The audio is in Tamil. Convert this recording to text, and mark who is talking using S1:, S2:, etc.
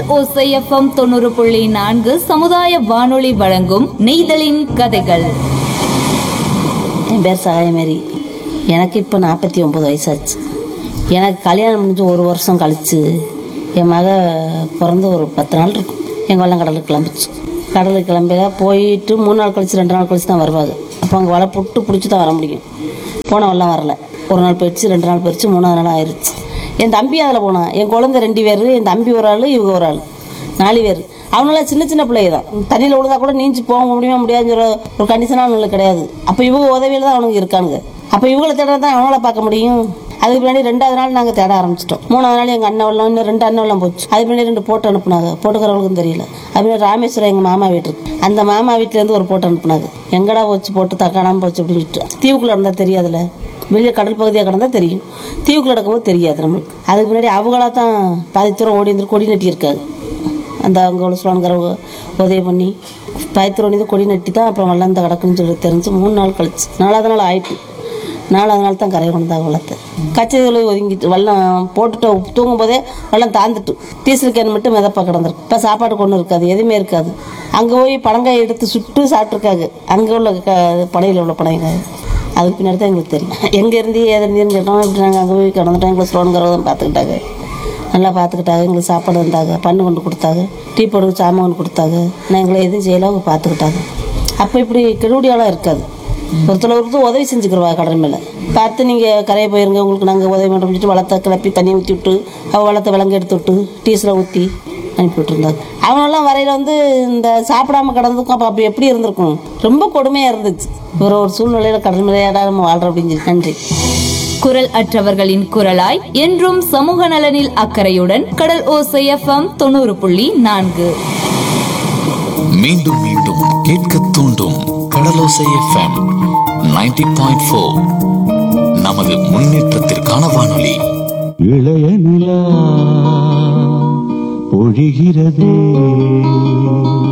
S1: ஓசை எஃப்எம் தொண்ணூறு புள்ளி நான்கு சமுதாய வானொலி வழங்கும் நெய்தலின் கதைகள்
S2: என் பேர் சகாயமேரி எனக்கு இப்போ நாற்பத்தி ஒம்பது வயசாச்சு எனக்கு கல்யாணம் முடிஞ்சு ஒரு வருஷம் கழிச்சு என் மக பிறந்து ஒரு பத்து நாள் இருக்கும் எங்கள் வெள்ளம் கடலுக்கு கிளம்பிச்சு கடலுக்கு கிளம்பில போயிட்டு மூணு நாள் கழிச்சு ரெண்டு நாள் கழிச்சு தான் வருவாங்க அப்போ அங்கே வலை புட்டு பிடிச்சி தான் வர முடியும் போன வெள்ளம் வரல ஒரு நாள் போயிடுச்சு ரெண்டு நாள் போயிடுச்சு மூணாவது நாள் ஆயிடுச்சு என் தம்பி அதில் போனான் என் குழந்தை ரெண்டு பேர் என் தம்பி ஒரு ஆள் இவங்க ஒரு ஆள் நாலு பேர் அவங்களாம் சின்ன சின்ன பிள்ளைங்க தான் தண்ணியில் விழுந்தா கூட நீஞ்சி போக முடியுமா முடியாதுங்கிற ஒரு கண்டிஷனாக அவங்களுக்கு கிடையாது அப்போ இவங்க உதவியில் தான் அவனுங்க இருக்கானுங்க அப்போ இவங்களை தேட தான் அவங்கள பார்க்க முடியும் அதுக்கு பின்னாடி ரெண்டாவது நாள் நாங்கள் தேட ஆரம்பிச்சிட்டோம் மூணாவது நாள் எங்கள் அண்ணன் வெள்ளம் இன்னும் ரெண்டு அண்ணன் வெள்ளம் போச்சு அதுக்கு பின்னாடி ரெண்டு போட்டு அனுப்புனாங்க போட்டுக்கிறவங்களுக்கும் தெரியல அது பின்னாடி ராமேஸ்வரம் எங்கள் மாமா வீட்டு இருக்கு அந்த மாமா வீட்டிலேருந்து ஒரு போட்டு அனுப்புனாங்க எங்கடா போச்சு போட்டு தக்காணாமல் போச்சு அப்படின்னு சொல்லிட்டு தீவுக்குள்ளே இருந்தால் தெரியாதுல்ல வெளியே கடல் பகுதியாக கிடந்தா தெரியும் தீவுக்குள்ள நடக்கும்போது தெரியாது நம்மளுக்கு அதுக்கு முன்னாடி அவங்களா தான் பாதி தூரம் ஓடி வந்து கொடி நட்டியிருக்காங்க அந்த அவங்க உள்ள சொல்லுவாங்கிறவங்க உதவி பண்ணி பாதி தூரம் ஓடி வந்து கொடி நட்டி தான் அப்புறம் வெள்ளம் இந்த கிடக்குன்னு சொல்லி தெரிஞ்சு மூணு நாள் கழிச்சு நாலாவது நாள் ஆயிட்டு நாலாவது நாள் தான் கரையை கொண்டாங்க வெள்ளத்தை கச்சேரிகளை ஒதுங்கிட்டு வெள்ளம் போட்டுட்டு தூங்கும் போதே வெள்ளம் தாந்துட்டு டீசல் கேன் மட்டும் மிதப்பா கிடந்திருக்கு இப்போ சாப்பாடு கொண்டு இருக்காது எதுவுமே இருக்காது அங்கே போய் பழங்காய் எடுத்து சுட்டு சாப்பிட்ருக்காங்க அங்கே உள்ள க படையில் உள்ள படையங்க அதுக்கு பின்னாடி தான் எங்களுக்கு தெரியும் எங்கே இருந்து ஏது இருந்துன்னு கேட்டோம் இப்படி நாங்கள் அங்கே போய் கிடந்துட்டோம் எங்களை ஸ்லோனுங்கிறத பார்த்துக்கிட்டாங்க நல்லா பார்த்துக்கிட்டாங்க எங்களுக்கு சாப்பாடு வந்தாங்க பண்ணு கொண்டு கொடுத்தாங்க டீ போடு சாமான் கொண்டு கொடுத்தாங்க நான் எங்களை எதுவும் செய்யல அவங்க பார்த்துக்கிட்டாங்க அப்போ இப்படி கெடுபடியாலாம் இருக்காது ஒருத்தர் ஒருத்தர் உதவி செஞ்சுக்கிறவா கடல் மேலே பார்த்து நீங்கள் கரையை போயிருங்க உங்களுக்கு நாங்கள் உதவி பண்ணுறோம் சொல்லிட்டு வளத்தை கிளப்பி தண்ணி ஊற்றி விட்டு அவள் வளத்தை விலங்கு எடுத்து விட்டு டீஸில் ஊற்றி அனுப்பி விட்டுருந்தாங்க அவனெல்லாம் வரையில் வந்து இந்த சாப்பிடாம கிடந்ததுக்கும் அப்போ அப்படி எப்படி இருந்திருக்கும் ரொம்ப கொடுமையாக இருந்துச்சு ஒரு ஒரு சூழ்நிலையில் கடல் மேலையாடா நம்ம வாழ்கிறோம் அப்படின்னு சொல்லி நன்றி
S1: குரல் அற்றவர்களின் குரலாய் என்றும் சமூக நலனில் அக்கறையுடன் கடல் ஓசை எஃப்எம் தொண்ணூறு புள்ளி நான்கு
S3: மீண்டும் மீண்டும் கேட்க தூண்டும் கடலோசை எஃப்எம் 90.4 பாயிண்ட் ஃபோர் நமது முன்னேற்றத்திற்கான வானொலி
S4: இளைய நிலா பொழிகிறதே